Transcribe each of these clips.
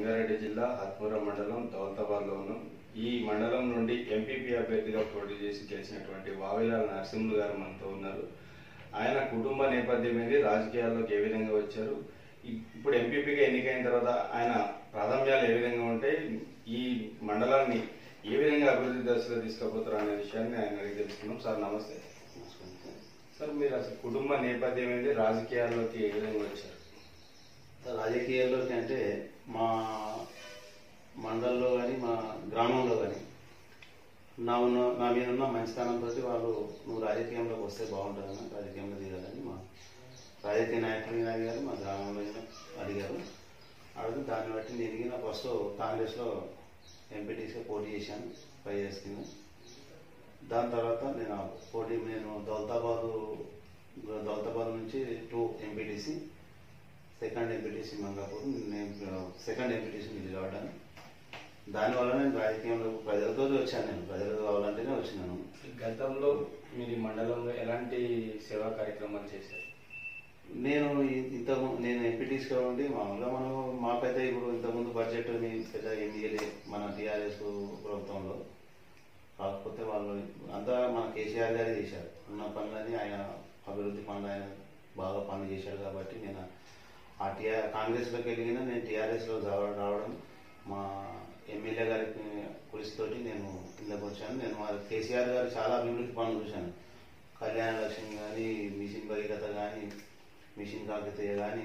సంగారెడ్డి జిల్లా హత్పురం మండలం దౌలతాబాద్లో ఉన్నాం ఈ మండలం నుండి ఎంపీపీ అభ్యర్థిగా పోటీ చేసి గెలిచినటువంటి వావిలాల నరసింహులు గారు మనతో ఉన్నారు ఆయన కుటుంబ నేపథ్యం ఏంటి రాజకీయాల్లోకి ఏ విధంగా వచ్చారు ఇ- ఇప్పుడు ఎంపీపీగా ఎన్నికైన తర్వాత ఆయన ప్రాధాన్యాలు ఏ విధంగా ఉంటాయి ఈ మండలాన్ని ఏ విధంగా అభివృద్ధి దశలో తీసుకుపోతారు అనే విషయాన్ని ఆయన అడిగి తెలుసుకున్నాం సార్ నమస్తే సార్ మీరు అసలు కుటుంబ నేపథ్యం ఏంటి రాజకీయాల్లోకి ఏ విధంగా వచ్చారు రాజకీయాల్లోకి అంటే మా మండలంలో కానీ మా గ్రామంలో కానీ నా ఉన్న నా మీద ఉన్న మంచితనంతో వాళ్ళు నువ్వు రాజకీయంలోకి వస్తే బాగుంటుందని రాజకీయంలో దిగాలని మా రాజకీయ నాయకులు అడిగారు మా గ్రామంలో అయినా అడిగారు అడిగి దాన్ని బట్టి నేను నా ఫస్ట్ కాంగ్రెస్లో ఎంపీటీసీగా పోటీ చేశాను ఫైవ్ ఇయర్స్ కింద దాని తర్వాత నేను ఆ పోటీ నేను దౌలతాబాదు దౌలతాబాద్ నుంచి two MPTC second MPTC Mangapur నేను సెకండ్ ఎంపీటీసీ ఇది కావడానికి దానివల్ల నేను రాజకీయంలో ప్రజలతో వచ్చాను నేను ప్రజలు కావాలంటేనే వచ్చినాను గతంలో మీరు ఈ మండలంలో ఎలాంటి సేవా కార్యక్రమాలు చేశారు నేను ఇ- ఇంత ము- నేను ఎంపీటీసీగా ఉండి మామూలుగా మనం మాకైతే ఇప్పుడు ఇంతకుముందు బడ్జెట్ మీ పెద్ద ఏం ఇయ్యలే మన టీఆర్ఎస్ ప్రభుత్వంలో కాకపోతే వాళ్ళు అంతా మన కేసీఆర్ గారే చేశారు ఉన్న పనులని ఆయన అభివృద్ధి పనులు ఆయన బాగా పనులు చేశారు కాబట్టి నేను ఆ టీఆర్ కాంగ్రెస్లోకి వెళ్ళిన నేను టీఆర్ఎస్లో రావడం మా ఎమ్మెల్యే గారి కృషితోటి నేను కిందకు వచ్చాను నేను మా కేసీఆర్ గారు చాలా అభివృద్ధి పనులు చూశాను కళ్యాణ లక్ష్మి కానీ మిషన్ భగీరథ కానీ మిషన్ కాకతీయ కానీ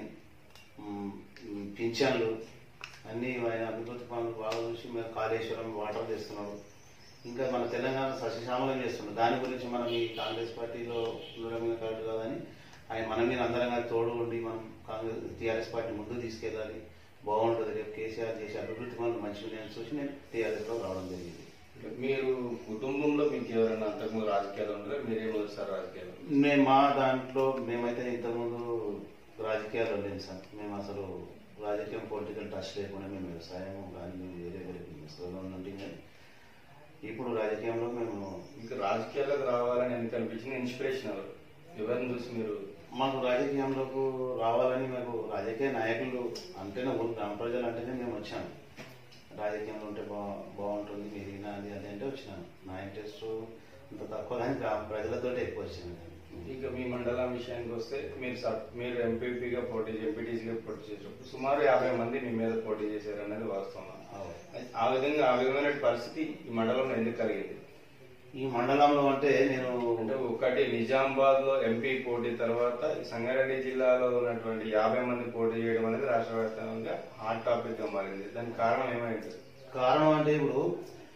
పింఛన్లు అన్నీ ఆయన అభివృద్ధి పనులు బాగా చూసి మేము కాళేశ్వరం వాటర్ తెస్తున్నాడు ఇంకా మన తెలంగాణ సస్యశ్యామలం చేస్తున్నాడు దాని గురించి మనం ఈ కాంగ్రెస్ పార్టీలో ఉండడం కరెక్ట్ కాదని ఆయన మన మీద అందరం కలిసి తోడు ఉండి మనం కాంగ్రెస్ టీఆర్ఎస్ పార్టీ ముందుకు తీసుకెళ్ళాలి బాగుంటుంది రేపు కేసీఆర్ చేసే అభివృద్ధి పనులు మంచిగా నేను చూసి నేను టీఆర్ఎస్లో రావడం జరిగింది మీరు కుటుంబంలో మీకు ఎవరైనా అంతకుముందు రాజకీయాలు ఉన్నారా మీరే మొదటిసారి రాజకీయాలు మేము మా దాంట్లో మేమైతే ఇంతకుముందు రాజకీయాల్లో లేము సార్ మేము అసలు రాజకీయం పొలిటికల్ టచ్ లేకుండా మేము వ్యవసాయం కానీ మేము వేరే వేరే బిజినెస్లో నుండి కానీ ఇప్పుడు రాజకీయంలో మేము మీకు రాజకీయాలకు రావాలని ఎందుకు అనిపించింది ఇన్స్పిరేషన్ ఎవరు ఎవరిని చూసి మీరు మాకు రాజకీయంలోకి రావాలని మాకు రాజకీయ నాయకులు అంటేనే ఊరు గ్రామ ప్రజలు అంటేనే మేము వచ్చాము రాజకీయంలో ఉంటే బా బాగుంటుంది మీరు వినాలి అది అంటే వచ్చినాను నా ఇంట్రెస్ట్ అంత తక్కువ కానీ గ్రామ ప్రజలతో ఎక్కువ వచ్చాను ఇక మీ మండలం విషయానికి వస్తే మీరు సబ్- మీరు ఎంపీపీగా పోటీ ఎంపీటీసీగా పోటీ చేసినప్పుడు సుమారు యాభై మంది మీ మీద పోటీ చేశారు అనేది వాస్తవం అవును. ఆ విధంగా ఆ విధమైన పరిస్థితి ఈ మండలంలో ఎందుకు కలిగింది ఈ మండలంలో అంటే నేను అంటే ఒకటి నిజామాబాద్ లో ఎంపీ పోటీ తర్వాత ఈ సంగారెడ్డి జిల్లాలో ఉన్నటువంటి యాభై మంది పోటీ చేయడం అనేది రాష్ట్ర వ్యాప్తంగా హాట్ టాపిక్ గా మారింది దానికి కారణం ఏమైంది కారణం అంటే ఇప్పుడు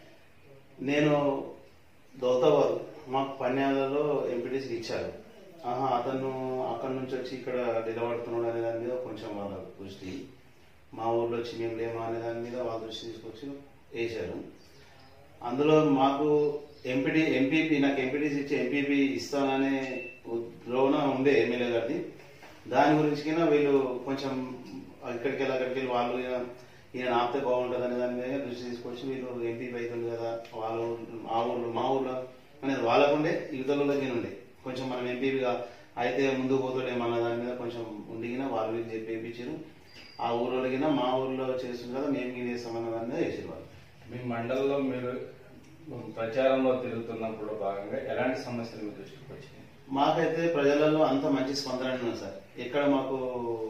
నేను దౌతాబాద్ మాకు పన్యాలలో ఎంపీటీసీ ఇచ్చారు ఆహా అతను అక్కడి నుంచి వచ్చి ఇక్కడ నిలబడుతున్నాడు అనే దాని మీద కొంచెం వాళ్ళ దృష్టి మా ఊర్లో వచ్చి మేము లేమా అనే దాని మీద వాళ్ళ దృష్టి తీసుకొచ్చి వేశారు అందులో మాకు ఎంపీటీ ఎంపీపీ నాకు ఎంపీటీసీ ఇచ్చి ఎంపీపీ ఇస్తాననే లోన ఉండే ఎమ్మెల్యే గారిది దాని గురించి కింద వీళ్ళు కొంచెం ఇక్కడికి వెళ్ళి అక్కడికి వెళ్ళి వాళ్ళు ఈయన ఈయన ఆపితే బాగుంటుంది అనే దాని మీద దృష్టి తీసుకొచ్చి వీళ్ళు ఎంపీ అవుతుంది కదా వాళ్ళ ఊరు- మా ఊర్లో మా ఊర్లో అనేది వాళ్ళకుండే యువతలకి ఉండే కొంచెం మనం ఎంపీగా అయితే ముందుకు పోతాడేమన్న దాని మీద కొంచెం ఉండిగినా వాళ్ళు వీళ్ళు చెప్పి వేయించారు ఆ ఊరోళ్ళకిన మా ఊర్లో చేస్తుంది కదా మేము గిన చేస్తామన్న దాని మీద వేసారు వాళ్ళు మీ మండలంలో మీరు ప్రచారంలో తిరుగుతున్నప్పుడు భాగంగా ఎలాంటి సమస్యలు మీ దృష్టికి వచ్చినాయి మాకైతే ప్రజలలో అంత మంచి స్పందన ఉంది సార్ ఎక్కడ మాకు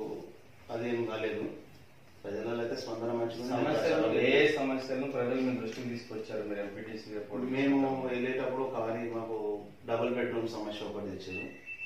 అదేం కాలేదు ప్రజలలో అయితే స్పందన మంచిగా సమస్యలు ఉంది. ఏ సమస్యలను ప్రజలు మీ దృష్టికి తీసుకొచ్చారు మీరు ఎంపీటీసీగా పోటీ మేము వెళ్ళేటప్పుడు కానీ మాకు డబుల్ బెడ్రూమ్ సమస్య ఒకటి తెచ్చారు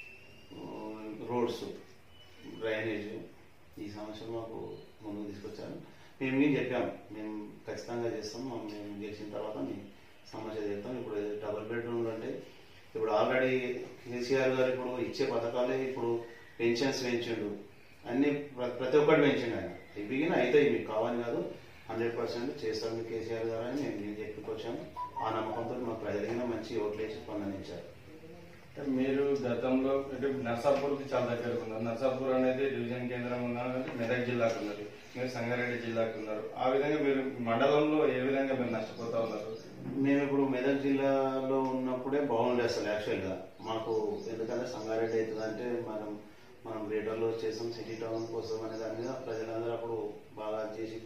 రోడ్స్ డ్రైనేజ్ ఈ సమస్యలు మాకు ముందుకు తీసుకొచ్చారు మేము ఏం చెప్పాము మేము ఖచ్చితంగా చేస్తాం మా- మేము గెలిచిన తర్వాత మీ సమస్య చేస్తాం ఇప్పుడు డబుల్ బెడ్రూమ్లు అంటే ఇప్పుడు ఆల్రెడీ కేసీఆర్ గారు ఇప్పుడు ఇచ్చే పథకాలే ఇప్పుడు పెన్షన్స్ పెంచిండు అన్ని ప్ర- ప్రతి ఒక్కటి పెంచిండు ఆయన ఇవిగిన అవుతాయి మీకు కావాలి కాదు హండ్రెడ్ పర్సెంట్ చేస్తారు మీ కేసీఆర్ గారు అని మేము మేము చెప్పుకొచ్చాము ఆ నమ్మకంతో మా ప్రజలకి మంచి ఓట్లు వేసి స్పందనించారు అంటే మీరు గతంలో అంటే నర్సాపూర్కి చాలా దగ్గరకు ఉన్నారు నర్సాపూర్ అనేది డివిజన్ కేంద్రం ఉన్నారు అంటే మెదక్ జిల్లాకు ఉన్నారు మీరు సంగారెడ్డి జిల్లాకు ఉన్నారు ఆ విధంగా మీరు మండలంలో ఏ విధంగా మీరు నష్టపోతా ఉన్నారు మేము ఇప్పుడు మెదక్ జిల్లాలో ఉన్నప్పుడే బాగుండే అసలు యాక్చువల్గా మాకు ఎందుకంటే సంగారెడ్డి అవుతుందంటే మనం మనం గ్రేటర్లో చేసాం సిటీ టౌన్ కోసం అనే దాని మీద ప్రజలందరూ అప్పుడు బాగా చేసి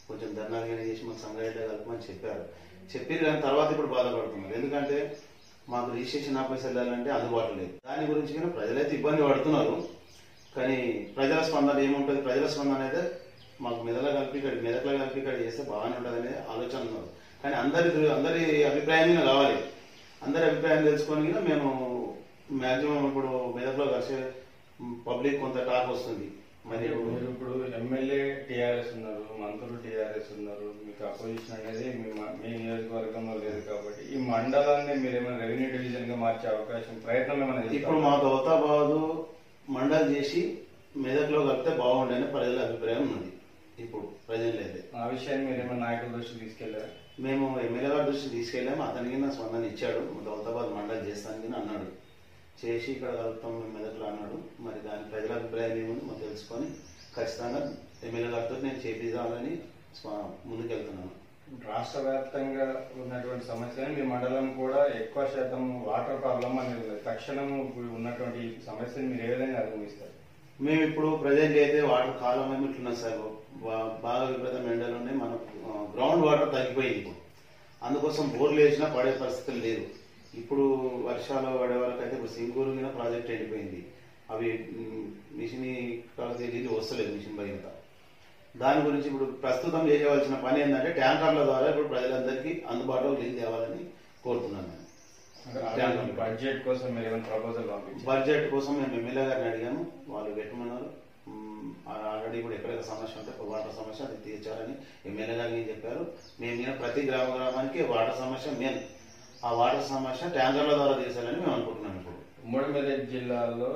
కొంచెం ధర్నాలు కానీ చేసి మాకు సంగారెడ్డి కలపమని చెప్పారు చెప్పారు కానీ తర్వాత ఇప్పుడు బాధపడుతున్నారు ఎందుకంటే మాకు రిజిస్ట్రేషన్ ఆఫీస్ వెళ్ళాలంటే అందుబాటులో లేదు దాని గురించి కానీ ప్రజలైతే ఇబ్బంది పడుతున్నారు కానీ ప్రజల స్పందన ఏముంటుంది ప్రజల స్పందన అయితే మాకు మెదల కలిపి ఇక్కడ మెదక్లో కలిపి ఇక్కడ చేస్తే బాగానే ఉంటుంది అనే ఆలోచన ఉన్నారు కానీ అందరి అందరి అభిప్రాయం మీద కావాలి అందరి అభిప్రాయం తెలుసుకొని కూడా మేము మాక్సిమం ఇప్పుడు మెదక్లో కలిసి పబ్లిక్ కొంత టాక్ వస్తుంది మరి ఇప్పుడు మీరు ఇప్పుడు ఎమ్మెల్యే టీఆర్ఎస్ ఉన్నారు మంత్రులు టీఆర్ఎస్ ఉన్నారు మీకు అపోజిషన్ అనేది మీ మ- మీ నియోజకవర్గంలో లేదు కాబట్టి ఈ మండలాన్ని మీరు ఏమైనా రెవెన్యూ డివిజన్ గా మార్చే అవకాశం ప్రయత్నం ఏమైనా ఇప్పుడు చేస్తారా? మా దౌతాబాదు మండల్ చేసి మెదక్లో కలిపితే బాగుండని ప్రజల అభిప్రాయం ఉన్నది ఇప్పుడు ప్రజలు అయితే ఆ విషయాన్ని మీరు ఏమైనా నాయకుల దృష్టికి తీసుకెళ్లారా మేము ఎమ్మెల్యే గారి దృష్టికి తీసుకెళ్ళాము అతనికి నా స్పందన ఇచ్చాడు దౌతాబాద్ మండల్ చేస్తానికి అన్నాడు చేసి ఇక్కడ కలుపుతాం మేము మెదక్లో అన్నాడు మరి దాని ప్రజల అభిప్రాయం ఏముంది మాకు తెలుసుకొని ఖచ్చితంగా ఎమ్మెల్యే గారితో నేను చేపిద్దామని స్వ- ముందుకెళ్తున్నాను రాష్ట్ర వ్యాప్తంగా ఉన్నటువంటి సమస్యలు మీ మండలం కూడా ఎక్కువ శాతం వాటర్ ప్రాబ్లం అనేది ఉంది తక్షణం ఇప్పుడు ఉన్నటువంటి ఈ సమస్యను మీరు ఏ విధంగా అధిగమిస్తారు మేము ఇప్పుడు ప్రజెంట్ అయితే వాటర్ కాలం ఏమి ఇట్లున్నది సార్ బా- బాగా విపరీతం ఎండలు ఉన్నాయి మన గ్రౌండ్ వాటర్ తగ్గిపోయింది ఇప్పుడు అందుకోసం బోర్లు వేసినా పడే పరిస్థితులు లేదు ఇప్పుడు వర్షాలు పడే వరకు అయితే ఇప్పుడు సింగూరు మీద ప్రాజెక్ట్ ఎండిపోయింది అవి మ్, మిషన్ కావాల్సిన నీళ్ళు వస్తలేదు మిషన్ బయట దాని గురించి ఇప్పుడు ప్రస్తుతం చేయవలసిన పని ఏంటంటే ట్యాంకర్ల ద్వారా ఇప్పుడు ప్రజలందరికీ అందుబాటులో నీళ్ళు తేవాలని కోరుతున్నాను నేను బడ్జెట్ కోసం మీరు ఏమైనా ప్రపోజల్ పంపించారు బడ్జెట్ కోసం మేము ఎమ్మెల్యే గారిని అడిగాము వాళ్ళు పెట్టమన్నారు మ్మ్, ఆల్రెడీ ఇప్పుడు ఎక్కడైతే సమస్య ఉంటే వాటర్ సమస్య అది తీర్చాలని ఎమ్మెల్యే గారికి చెప్పారు మేము మీద ప్రతి గ్రామ గ్రామానికి వాటర్ సమస్య మెయిన్ ఆ వాటర్ సమస్య ట్యాంకర్ల ద్వారా తీర్చాలని మేము అనుకుంటున్నాం ఇప్పుడు ఉమ్మడి మెదక్ జిల్లాలో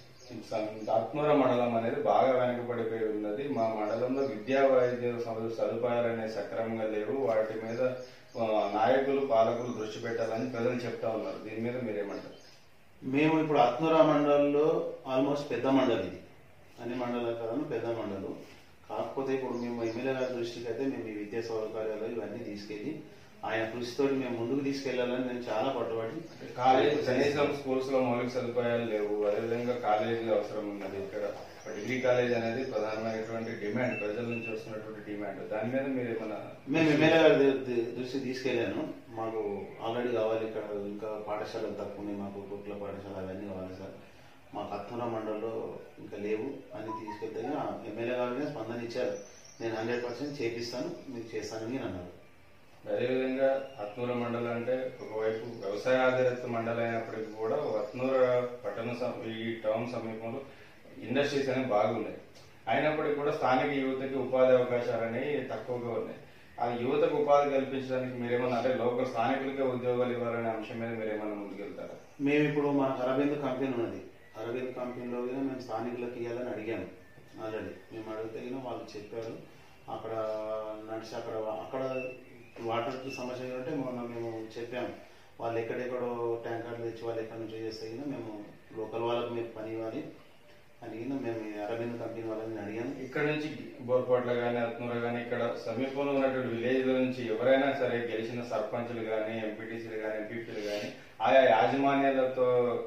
ఆత్మూర మండలం అనేది బాగా వెనకబడిపోయి ఉన్నది మా మండలంలో విద్యా వైద్య సదు- సదుపాయాలు అనేవి సక్రమంగా లేవు వాటి మీద ఆ, నాయకులు పాలకులు దృష్టి పెట్టాలని ప్రజలు చెప్తా ఉన్నారు దీని మీద మీరేమంటారు మేము ఇప్పుడు ఆత్మూరా మండలంలో ఆల్మోస్ట్ పెద్ద మండలి ఇది అన్ని మండలాల కాదు పెద్ద మండలం కాకపోతే ఇప్పుడు మేము ఎమ్మెల్యే గారి దృష్టికి అయితే మేము ఈ విద్యా సౌకర్యాలు ఇవన్నీ తీసుకెళ్ళి ఆయన కృషితో మేము ముందుకు తీసుకెళ్లాలని నేను చాలా పట్టుబడి కాలేజ్ కనీసం స్కూల్స్ లో మౌలిక సదుపాయాలు లేవు అదేవిధంగా కాలేజీ అవసరం ఉన్నది ఇక్కడ డిగ్రీ కాలేజ్ అనేది ప్రధానమైనటువంటి డిమాండ్ ప్రజల నుంచి వస్తున్నటువంటి డిమాండ్ దాని మీద మీరు ఏమైనా మేము ఎమ్మెల్యే గారి ది- ది- దృష్టికి తీసుకెళ్ళాను మాకు ఆల్రెడీ కావాలి ఇక్కడ ఇంకా పాఠశాలలు తక్కువ ఉన్నాయి మాకు కుట్ల పాఠశాల అవన్నీ కావాలి సార్ మాకు అత్తూర మండలంలో ఇంకా లేవు అని తీసుకెళ్తే ఎమ్మెల్యే గారిని స్పందన ఇచ్చారు నేను హండ్రెడ్ పర్సెంట్ చేపిస్తాను మీకు చేస్తానని నేను అన్నారు అదేవిధంగా అత్నూర మండలం అంటే ఒకవైపు వ్యవసాయ ఆధారిత మండలం అయినప్పటికీ కూడా అత్నూర పట్టణ సం- ఈ టౌన్ సమీపంలో ఇండస్ట్రీస్ అనేవి బాగున్నాయి అయినప్పటికీ కూడా స్థానిక యువతకి ఉపాధి అవకాశాలు అనేవి తక్కువగా ఉన్నాయి ఆ యువతకు ఉపాధి కల్పించడానికి మీరేమన్నా అంటే లోకల్ స్థానికులకే ఉద్యోగాలు ఇవ్వాలనే అంశం మీద మీరేమన్నా ముందుకెళ్తారా మేము ఇప్పుడు మనకు అరవింద్ కంపెనీ ఉన్నది అరవింద్ కంపెనీలో కూడా మేము స్థానికులకు ఇవ్వాలని అడిగాము ఆల్రెడీ మేము అడిగితే కూడా వాళ్ళు చెప్పారు అక్కడ నడిచి అక్కడ అక్కడ వాటర్ సమస్య ఉంటే మొన్న మేము చెప్పాము వాళ్ళు ఎక్కడెక్కడో ట్యాంకర్లు తెచ్చి వాళ్ళు ఎక్కడి నుంచో చేస్తే కూడా మేము లోకల్ వాళ్ళకి మీరు పని ఇవ్వాలి అని కూడా మేము ఈ అరవింద్ కంపెనీ వాళ్ళని అడిగాము ఇక్కడ నుంచి బోర్పాట్ల కానీ అత్నూర కానీ ఇక్కడ సమీపంలో ఉన్నటువంటి విలేజ్ నుంచి ఎవరైనా సరే గెలిచిన సర్పంచులు కానీ ఎంపీటీసీలు కానీ ఎంపీపీలు కానీ ఆయా యాజమాన్యాలతో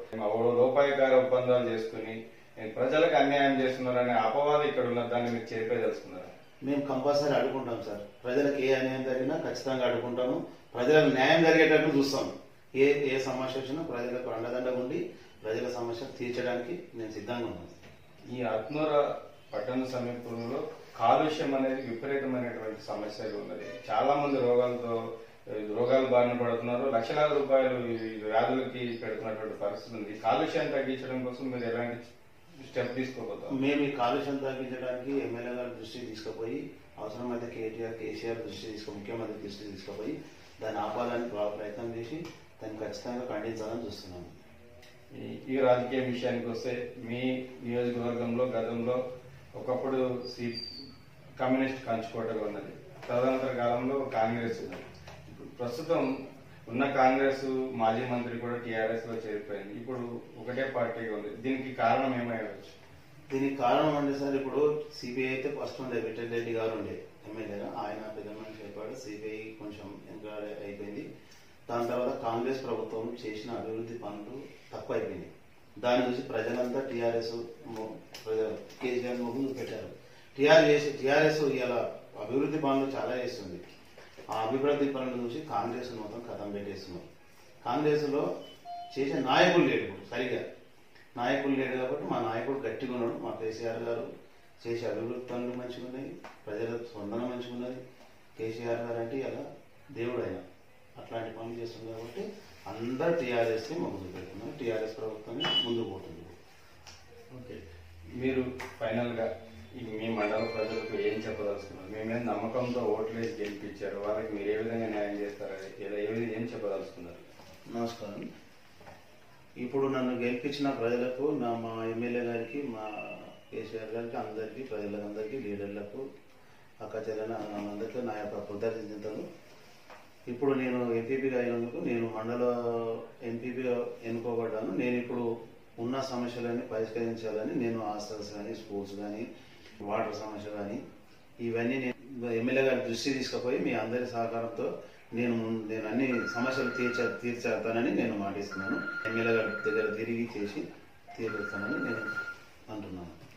లోపాయకార ఒప్పందాలు చేసుకుని ప్రజలకు అన్యాయం చేస్తున్నారనే అపవాదం ఇక్కడ ఉన్న దాన్ని మీరు చేపేదలుచుకున్నారు మేము కంపల్సరీ అడుగుంటాం సార్ ప్రజలకు ఏ అన్యాయం జరిగినా ఖచ్చితంగా అడుగుంటాము ప్రజలకు న్యాయం జరిగేటట్టు చూస్తాం ఏ ఏ సమస్య వచ్చినా ప్రజలకు అండదండగా ఉండి ప్రజల సమస్య తీర్చడానికి నేను సిద్ధంగా ఉన్నాను ఈ అత్నూర పట్టణ సమీపంలో కాలుష్యం అనేది విపరీతమైనటువంటి సమస్యగా ఉన్నది చాలా మంది రోగాలతో ఏ, రోగాలు బారిన పడుతున్నారు లక్షలాది రూపాయలు ఈ వ్యాధులకి పెడుతున్నటువంటి పరిస్థితి ఉంది ఈ కాలుష్యాన్ని తగ్గించడం కోసం మీరు ఎలాంటి స్టెప్ తీసుకోబోతారు మేము ఈ కాలుష్యం తగ్గించడానికి ఎమ్మెల్యే గారి దృష్టికి తీసుకుపోయి అవసరమైతే కేటీఆర్ కేసీఆర్ దృష్టి తీసుకో ముఖ్యమంత్రి దృష్టికి తీసుకుపోయి దాన్ని ఆపాలని బాగా ప్రయత్నం చేసి దాన్ని ఖచ్చితంగా ఖండించాలని చూస్తున్నాము ఈ- ఈ రాజకీయ విషయానికి వస్తే మీ నియోజకవర్గంలో గతంలో ఒకప్పుడు సి కమ్యూనిస్ట్ కంచుకోటగా ఉన్నది తదనంతర కాలంలో కాంగ్రెస్ ఉన్నది ఇప్పుడు ప్రస్తుతం ఉన్న కాంగ్రెస్ మాజీ మంత్రి కూడా టీఆర్ఎస్ లో చేరిపోయింది ఇప్పుడు ఒకటే పార్టీగా ఉంది దీనికి కారణం ఏమైవచ్చు దీనికి కారణం అంటే సార్ ఇప్పుడు సిబిఐ అయితే ఫస్ట్ ఉండే విఠల్ రెడ్డి గారు ఉండే ఎమ్మెల్యేగా ఆయన పెద్ద మనిషి అయిపోయాడు సిబిఐ కొంచెం ఇంకా అయిపోయింది దాని తర్వాత కాంగ్రెస్ ప్రభుత్వం చేసిన అభివృద్ధి పనులు తక్కువ అయిపోయింది దాని నుంచి ప్రజలంతా టీఆర్ఎస్ కేసీఆర్ మొగ్గు పెట్టారు టీఆర్ చేసి టీఆర్ఎస్ ఇలా అభివృద్ధి పనులు చాలా చేస్తుంది ఆ అభివృద్ధి పనులు చూసి కాంగ్రెస్ మొత్తం కథం పెట్టేస్తున్నారు కాంగ్రెస్లో చేసే నాయకులు లేడు ఇప్పుడు సరిగా నాయకులు లేడు కాబట్టి మా నాయకుడు గట్టిగా ఉన్నాడు మా కేసీఆర్ గారు చేసే అభివృద్ధి పనులు మంచిగా ఉన్నాయి ప్రజల స్పందన మంచిగా ఉన్నది కేసీఆర్ గారు అంటే ఇలా దేవుడు ఆయన అట్లాంటి పనులు చేస్తుంది కాబట్టి అందరు టీఆర్ఎస్ ముందుకు పెడుతున్నారు టీఆర్ఎస్ ప్రభుత్వమే ముందుకు పోతుంది ఓకే మీరు ఫైనల్ గా ఈ మీ మండల ప్రజలకు ఏం చెప్పదలుచుకున్నారు మీ మీద నమ్మకంతో ఓట్లు వేసి గెలిపించారు వాళ్ళకి మీరు ఏ విధంగా న్యాయం చేస్తారు లేదా ఏ విధంగా ఏం చెప్పదలుచుకున్నారు నమస్కారం ఇప్పుడు నన్ను గెలిపించిన ప్రజలకు నా మా ఎమ్మెల్యే గారికి మా కేసీఆర్ గారికి అందరికీ ప్రజలందరికీ లీడర్లకు అక్క చెల్లెల అందరికీ నా యొక్క కృతజ్ఞతలు ఇప్పుడు నేను ఎంపీపీగా అయినందుకు నేను మండల ఎంపీపీగా ఎన్నుకోబడ్డాను నేను ఇప్పుడు ఉన్న సమస్యలన్నీ పరిష్కరించాలని నేను హాస్టల్స్ కానీ స్కూల్స్ కానీ వాటర్ సమస్య కానీ ఇవన్నీ నేను ఎమ్మెల్యే గారి దృష్టి తీసుకుపోయి మీ అందరి సహకారంతో నేను ముం- నేను అన్ని సమస్యలు తీర్చ తీర్చేస్తానని నేను మాటిస్తున్నాను ఎమ్మెల్యే గారి దగ్గర తిరిగి చేసి తీరుస్తానని నేను అంటున్నాను